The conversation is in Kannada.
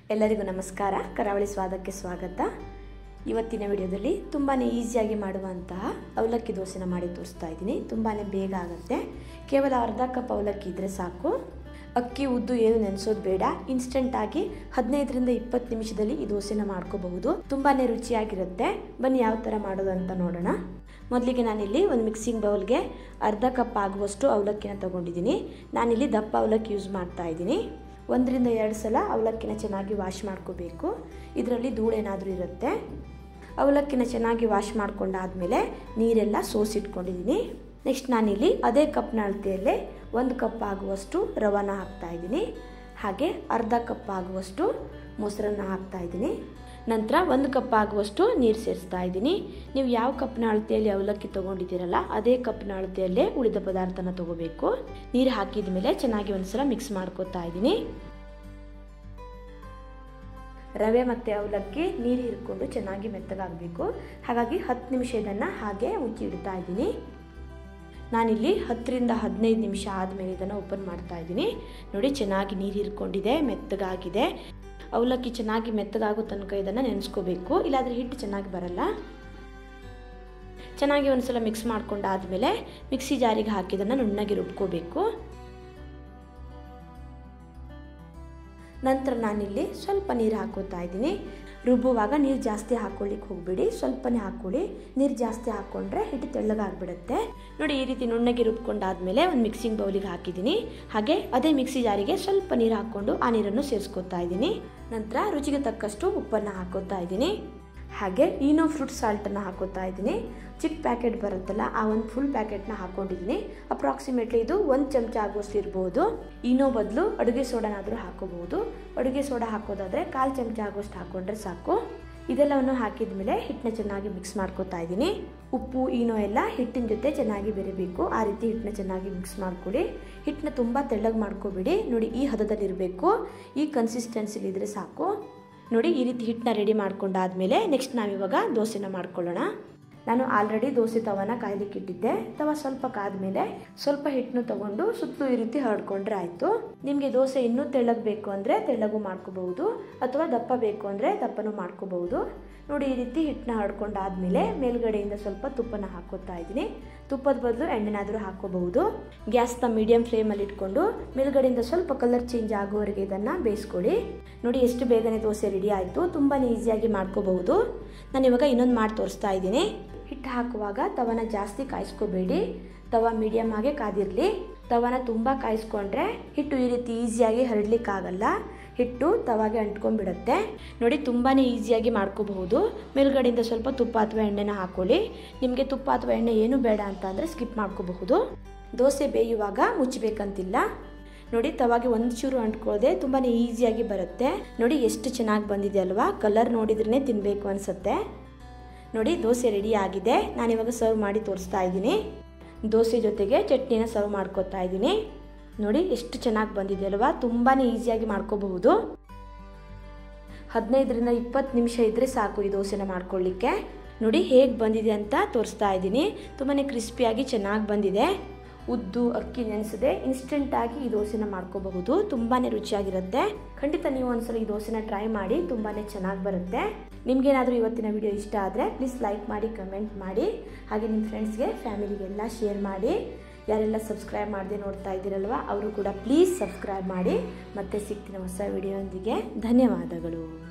ಎಲ್ಲರಿಗೂ ನಮಸ್ಕಾರ ಕರಾವಳಿ ಸ್ವಾದಕ್ಕೆ ಸ್ವಾಗತ ಇವತ್ತಿನ ವಿಡಿಯೋದಲ್ಲಿ ತುಂಬಾ ಈಸಿಯಾಗಿ ಮಾಡುವಂತಹ ಅವಲಕ್ಕಿ ದೋಸೆನ ಮಾಡಿ ತೋರಿಸ್ತಾ ಇದ್ದೀನಿ ತುಂಬಾ ಬೇಗ ಆಗುತ್ತೆ ಕೇವಲ ಅರ್ಧ ಕಪ್ ಅವಲಕ್ಕಿ ಇದ್ದರೆ ಸಾಕು ಅಕ್ಕಿ ಉದ್ದು ಏನು ನೆನೆಸೋದು ಬೇಡ ಇನ್ಸ್ಟೆಂಟಾಗಿ ಹದಿನೈದರಿಂದ ಇಪ್ಪತ್ತು ನಿಮಿಷದಲ್ಲಿ ಈ ದೋಸೆನ ಮಾಡ್ಕೋಬಹುದು ತುಂಬಾ ರುಚಿಯಾಗಿರುತ್ತೆ ಬನ್ನಿ ಯಾವ ಥರ ಮಾಡೋದು ಅಂತ ನೋಡೋಣ ಮೊದಲಿಗೆ ನಾನಿಲ್ಲಿ ಒಂದು ಮಿಕ್ಸಿಂಗ್ ಬೌಲ್ಗೆ ಅರ್ಧ ಕಪ್ ಆಗುವಷ್ಟು ಅವಲಕ್ಕಿನ ತೊಗೊಂಡಿದ್ದೀನಿ ನಾನಿಲ್ಲಿ ದಪ್ಪ ಅವಲಕ್ಕಿ ಯೂಸ್ ಮಾಡ್ತಾ ಇದ್ದೀನಿ ಒಂದರಿಂದ ಎರಡು ಸಲ ಅವಲಕ್ಕಿನ ಚೆನ್ನಾಗಿ ವಾಶ್ ಮಾಡ್ಕೋಬೇಕು ಇದರಲ್ಲಿ ಧೂಳೇನಾದರೂ ಇರುತ್ತೆ ಅವಲಕ್ಕಿನ ಚೆನ್ನಾಗಿ ವಾಶ್ ಮಾಡ್ಕೊಂಡಾದಮೇಲೆ ನೀರೆಲ್ಲ ಸೋಸಿಟ್ಕೊಂಡಿದ್ದೀನಿ ನೆಕ್ಸ್ಟ್ ನಾನಿಲ್ಲಿ ಅದೇ ಕಪ್ನ ಅಳತೆಯಲ್ಲೇ ಒಂದು ಕಪ್ ಆಗುವಷ್ಟು ರವಾನ ಹಾಕ್ತಾ ಇದ್ದೀನಿ ಹಾಗೆ ಅರ್ಧ ಕಪ್ ಆಗುವಷ್ಟು ಮೊಸರನ್ನ ಹಾಕ್ತಾ ಇದ್ದೀನಿ ನಂತರ ಒಂದು ಕಪ್ ಆಗುವಷ್ಟು ನೀರು ಸೇರಿಸ್ತಾ ಇದ್ದೀನಿ ನೀವು ಯಾವ ಕಪ್ನ ಅಳತೆಯಲ್ಲಿ ಅವಲಕ್ಕಿ ತೊಗೊಂಡಿದ್ದೀರಲ್ಲ ಅದೇ ಕಪ್ನ ಅಳತೆಯಲ್ಲೇ ಉಳಿದ ಪದಾರ್ಥನ ತೊಗೋಬೇಕು ನೀರು ಹಾಕಿದ ಮೇಲೆ ಚೆನ್ನಾಗಿ ಒಂದ್ಸಲ ಮಿಕ್ಸ್ ಮಾಡ್ಕೋತಾ ಇದ್ದೀನಿ ರವೆ ಮತ್ತು ಅವಲಕ್ಕಿ ನೀರು ಹಿಡ್ಕೊಂಡು ಚೆನ್ನಾಗಿ ಮೆತ್ತಗಾಗಬೇಕು ಹಾಗಾಗಿ ಹತ್ತು ನಿಮಿಷ ಇದನ್ನು ಹಾಗೆ ಮುಚ್ಚಿ ಇಡ್ತಾ ಇದ್ದೀನಿ ನಾನಿಲ್ಲಿ ಹತ್ತರಿಂದ ಹದಿನೈದು ನಿಮಿಷ ಆದಮೇಲೆ ಇದನ್ನು ಓಪನ್ ಮಾಡ್ತಾ ಇದ್ದೀನಿ ನೋಡಿ ಚೆನ್ನಾಗಿ ನೀರು ಹಿರ್ಕೊಂಡಿದೆ ಮೆತ್ತಗಾಗಿದೆ ಅವಲಕ್ಕಿ ಚೆನ್ನಾಗಿ ಮೆತ್ತಗಾಗೋ ತನಕ ಇದನ್ನು ನೆನೆಸ್ಕೋಬೇಕು ಇಲ್ಲಾಂದರೆ ಹಿಟ್ಟು ಚೆನ್ನಾಗಿ ಬರಲ್ಲ ಚೆನ್ನಾಗಿ ಒಂದ್ಸಲ ಮಿಕ್ಸ್ ಮಾಡ್ಕೊಂಡಾದಮೇಲೆ ಮಿಕ್ಸಿ ಜಾರಿಗೆ ಹಾಕಿದನ್ನು ನುಣ್ಣಗೆ ರುಬ್ಕೋಬೇಕು ನಂತರ ನಾನಿಲ್ಲಿ ಸ್ವಲ್ಪ ನೀರು ಹಾಕೋತಾ ಇದ್ದೀನಿ ರುಬ್ಬುವಾಗ ನೀರು ಜಾಸ್ತಿ ಹಾಕೊಳ್ಳಿಕ್ಕೆ ಹೋಗ್ಬೇಡಿ ಸ್ವಲ್ಪನೇ ಹಾಕೊಳ್ಳಿ ನೀರು ಜಾಸ್ತಿ ಹಾಕ್ಕೊಂಡ್ರೆ ಹಿಟ್ಟು ತೆಳ್ಳಗಾಗ್ಬಿಡುತ್ತೆ ನೋಡಿ ಈ ರೀತಿ ನುಣ್ಣಗೆ ರುಬ್ಕೊಂಡಾದ್ಮೇಲೆ ಒಂದು ಮಿಕ್ಸಿಂಗ್ ಬೌಲಿಗೆ ಹಾಕಿದ್ದೀನಿ ಹಾಗೆ ಅದೇ ಮಿಕ್ಸಿ ಜಾರಿಗೆ ಸ್ವಲ್ಪ ನೀರು ಹಾಕ್ಕೊಂಡು ಆ ನೀರನ್ನು ಸೇರಿಸ್ಕೊತಾ ಇದ್ದೀನಿ ನಂತರ ರುಚಿಗೆ ತಕ್ಕಷ್ಟು ಉಪ್ಪನ್ನು ಹಾಕೋತಾ ಇದ್ದೀನಿ ಹಾಗೆ ಈನೋ ಫ್ರೂಟ್ ಸಾಲ್ಟನ್ನು ಹಾಕೋತಾ ಇದ್ದೀನಿ ಚಿಕ್ಕ ಪ್ಯಾಕೆಟ್ ಬರುತ್ತಲ್ಲ ಆ ಒಂದು ಫುಲ್ ಪ್ಯಾಕೆಟ್ನ ಹಾಕೊಂಡಿದ್ದೀನಿ ಅಪ್ರಾಕ್ಸಿಮೇಟ್ಲಿ ಇದು ಒಂದು ಚಮಚ ಆಗುವಷ್ಟು ಇರ್ಬೋದು ಈನೋ ಬದಲು ಅಡುಗೆ ಸೋಡಾನಾದರೂ ಹಾಕೋಬಹುದು ಅಡುಗೆ ಸೋಡಾ ಹಾಕೋದಾದರೆ ಕಾಲು ಚಮಚ ಆಗುವಷ್ಟು ಹಾಕೊಂಡ್ರೆ ಸಾಕು ಇದೆಲ್ಲವನ್ನು ಹಾಕಿದ ಮೇಲೆ ಹಿಟ್ಟನ್ನ ಚೆನ್ನಾಗಿ ಮಿಕ್ಸ್ ಮಾಡ್ಕೋತಾ ಇದ್ದೀನಿ ಉಪ್ಪು ಈನೋ ಎಲ್ಲ ಹಿಟ್ಟಿನ ಜೊತೆ ಚೆನ್ನಾಗಿ ಬೆರಿಬೇಕು ಆ ರೀತಿ ಹಿಟ್ಟನ್ನ ಚೆನ್ನಾಗಿ ಮಿಕ್ಸ್ ಮಾಡ್ಕೊಳ್ಳಿ ಹಿಟ್ಟನ್ನ ತುಂಬ ತೆಳ್ಳಗೆ ಮಾಡ್ಕೋಬೇಡಿ ನೋಡಿ ಈ ಹದದಲ್ಲಿರಬೇಕು ಈ ಕನ್ಸಿಸ್ಟೆನ್ಸಿಲಿದ್ರೆ ಸಾಕು ನೋಡಿ ಈ ರೀತಿ ಹಿಟ್ಟನ್ನ ರೆಡಿ ಮಾಡ್ಕೊಂಡಾದ್ಮೇಲೆ ನೆಕ್ಸ್ಟ್ ನಾವಿವಾಗ ದೋಸೆನ ಮಾಡ್ಕೊಳ್ಳೋಣ ನಾನು ಆಲ್ರೆಡಿ ದೋಸೆ ತವನ ಕಾಯ್ಲಿಕ್ಕೆ ಇಟ್ಟಿದ್ದೆ ತವ ಸ್ವಲ್ಪ ಕಾದ್ಮೇಲೆ ಸ್ವಲ್ಪ ಹಿಟ್ಟನ್ನು ತಗೊಂಡು ಸುತ್ತಲೂ ಈ ರೀತಿ ಹರಡ್ಕೊಂಡ್ರೆ ಆಯಿತು ನಿಮಗೆ ದೋಸೆ ಇನ್ನೂ ತೆಳ್ಳಗೆ ಬೇಕು ಅಂದರೆ ತೆಳ್ಳಗೂ ಮಾಡ್ಕೋಬಹುದು ಅಥವಾ ದಪ್ಪ ಬೇಕು ಅಂದರೆ ದಪ್ಪನೂ ಮಾಡ್ಕೋಬಹುದು ನೋಡಿ ಈ ರೀತಿ ಹಿಟ್ಟನ್ನ ಹರಡ್ಕೊಂಡಾದ್ಮೇಲೆ ಮೇಲ್ಗಡೆಯಿಂದ ಸ್ವಲ್ಪ ತುಪ್ಪನ ಹಾಕೋತಾ ಇದ್ದೀನಿ ತುಪ್ಪದ ಬದಲು ಎಣ್ಣೆನಾದರೂ ಹಾಕೋಬಹುದು ಗ್ಯಾಸ್ನ ಮೀಡಿಯಂ ಫ್ಲೇಮಲ್ಲಿ ಇಟ್ಕೊಂಡು ಮೇಲ್ಗಡೆಯಿಂದ ಸ್ವಲ್ಪ ಕಲರ್ ಚೇಂಜ್ ಆಗೋವರೆಗೆ ಇದನ್ನು ಬೇಯಿಸ್ಕೊಳ್ಳಿ ನೋಡಿ ಎಷ್ಟು ಬೇಗನೆ ದೋಸೆ ರೆಡಿ ಆಯಿತು ತುಂಬಾ ಈಸಿಯಾಗಿ ಮಾಡ್ಕೋಬಹುದು ನಾನು ಇವಾಗ ಇನ್ನೊಂದು ಮಾಡಿ ತೋರಿಸ್ತಾ ಇದ್ದೀನಿ ಹಿಟ್ಟು ಹಾಕುವಾಗ ತವನ ಜಾಸ್ತಿ ಕಾಯಿಸ್ಕೋಬೇಡಿ ತವ ಮೀಡಿಯಮ್ ಆಗಿ ಕಾದಿರಲಿ ತವನ ತುಂಬ ಕಾಯಿಸ್ಕೊಂಡ್ರೆ ಹಿಟ್ಟು ಈ ರೀತಿ ಈಸಿಯಾಗಿ ಹರಡ್ಲಿಕ್ಕಾಗಲ್ಲ ಹಿಟ್ಟು ತವಾಗೆ ಅಂಟ್ಕೊಂಡ್ಬಿಡುತ್ತೆ ನೋಡಿ ತುಂಬಾ ಈಸಿಯಾಗಿ ಮಾಡ್ಕೋಬಹುದು ಮೇಲ್ಗಡೆಯಿಂದ ಸ್ವಲ್ಪ ತುಪ್ಪ ಅಥವಾ ಎಣ್ಣೆನ ಹಾಕೊಳ್ಳಿ ನಿಮಗೆ ತುಪ್ಪ ಅಥವಾ ಎಣ್ಣೆ ಏನು ಬೇಡ ಅಂತ ಅಂದರೆ ಸ್ಕಿಪ್ ಮಾಡ್ಕೋಬಹುದು ದೋಸೆ ಬೇಯುವಾಗ ಮುಚ್ಚಬೇಕಂತಿಲ್ಲ ನೋಡಿ ತವಾಗೆ ಒಂದು ಚೂರು ಅಂಟ್ಕೊಳ್ಳದೆ ತುಂಬಾ ಈಸಿಯಾಗಿ ಬರುತ್ತೆ ನೋಡಿ ಎಷ್ಟು ಚೆನ್ನಾಗಿ ಬಂದಿದೆ ಅಲ್ವಾ ಕಲರ್ ನೋಡಿದ್ರೇ ತಿನ್ನಬೇಕು ಅನಿಸುತ್ತೆ ನೋಡಿ ದೋಸೆ ರೆಡಿ ಆಗಿದೆ ನಾನಿವಾಗ ಸರ್ವ್ ಮಾಡಿ ತೋರಿಸ್ತಾ ಇದ್ದೀನಿ ದೋಸೆ ಜೊತೆಗೆ ಚಟ್ನಿನ ಸರ್ವ್ ಮಾಡ್ಕೊತಾ ಇದ್ದೀನಿ ನೋಡಿ ಎಷ್ಟು ಚೆನ್ನಾಗಿ ಬಂದಿದೆ ಅಲ್ವಾ ತುಂಬಾ ಈಸಿಯಾಗಿ ಮಾಡ್ಕೋಬಹುದು ಹದಿನೈದರಿಂದ ಇಪ್ಪತ್ತು ನಿಮಿಷ ಇದ್ದರೆ ಸಾಕು ಈ ದೋಸೆನ ಮಾಡ್ಕೊಳ್ಳಿಕ್ಕೆ ನೋಡಿ ಹೇಗೆ ಬಂದಿದೆ ಅಂತ ತೋರಿಸ್ತಾ ಇದ್ದೀನಿ ತುಂಬಾ ಕ್ರಿಸ್ಪಿಯಾಗಿ ಚೆನ್ನಾಗಿ ಬಂದಿದೆ ಉದ್ದು ಅಕ್ಕಿ ನೆನೆಸದೆ ಇನ್ಸ್ಟೆಂಟಾಗಿ ಈ ದೋಸೆನ ಮಾಡ್ಕೋಬಹುದು ತುಂಬಾ ರುಚಿಯಾಗಿರುತ್ತೆ ಖಂಡಿತ ನೀವು ಒಂದ್ಸಲ ಈ ದೋಸೆನ ಟ್ರೈ ಮಾಡಿ ತುಂಬಾ ಚೆನ್ನಾಗಿ ಬರುತ್ತೆ ನಿಮ್ಗೇನಾದರೂ ಇವತ್ತಿನ ವಿಡಿಯೋ ಇಷ್ಟ ಆದರೆ ಪ್ಲೀಸ್ ಲೈಕ್ ಮಾಡಿ ಕಮೆಂಟ್ ಮಾಡಿ ಹಾಗೆ ನಿಮ್ಮ ಫ್ರೆಂಡ್ಸ್ಗೆ ಫ್ಯಾಮಿಲಿಗೆಲ್ಲ ಶೇರ್ ಮಾಡಿ ಯಾರೆಲ್ಲ ಸಬ್ಸ್ಕ್ರೈಬ್ ಮಾಡದೆ ನೋಡ್ತಾ ಇದ್ದೀರಲ್ವ ಅವರು ಕೂಡ ಪ್ಲೀಸ್ ಸಬ್ಸ್ಕ್ರೈಬ್ ಮಾಡಿ ಮತ್ತೆ ಸಿಗ್ತೀನಿ ಹೊಸ ವಿಡಿಯೋಂದಿಗೆ ಧನ್ಯವಾದಗಳು